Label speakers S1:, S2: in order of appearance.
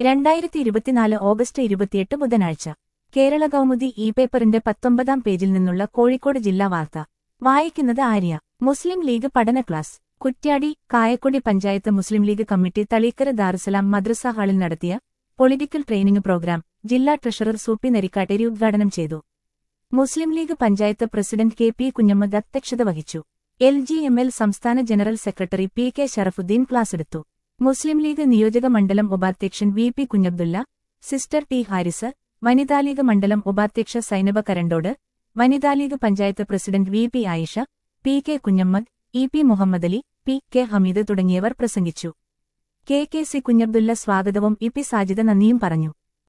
S1: രണ്ടായിരത്തി ഇരുപത്തിനാല് ഓഗസ്റ്റ് ഇരുപത്തിയെട്ട് ബുധനാഴ്ച കേരള കൗമുദി ഇ പേപ്പറിന്റെ പത്തൊമ്പതാം പേജിൽ നിന്നുള്ള കോഴിക്കോട് ജില്ലാ വാർത്ത വായിക്കുന്നത് ആര്യ മുസ്ലിം ലീഗ് പഠന ക്ലാസ് കുറ്റ്യാടി കായക്കൊടി പഞ്ചായത്ത് മുസ്ലിം ലീഗ് കമ്മിറ്റി തളീക്കര ദാറുസലാം മദ്രസ ഹാളിൽ നടത്തിയ പൊളിറ്റിക്കൽ ട്രെയിനിംഗ് പ്രോഗ്രാം ജില്ലാ ട്രഷറർ സൂപ്പി നരിക്കാട്ടേരി ഉദ്ഘാടനം ചെയ്തു Muslim League panchayat president K P Kunhammad അധ്യക്ഷത വഹിച്ചു എൽ ജി എം എൽ സംസ്ഥാന general secretary P K Sharafuddin ക്ലാസെടുത്തു മുസ്ലിം ലീഗ് നിയോജക മണ്ഡലം ഉപാധ്യക്ഷൻ V P Kunhabdulla sister T Haris വനിതാ ലീഗ് മണ്ഡലം ഉപാധ്യക്ഷ സൈനബ കരണ്ടോട് വനിതാ League panchayat president V P Ayisha P K Kunhammad E P Muhammad Ali P K Hameed തുടങ്ങിയവർ പ്രസംഗിച്ചു കെ കെ സി കുഞ്ഞബ്ദുല്ല സ്വാഗതവും ഇ പി സാജിദ നന്ദിയും പറഞ്ഞു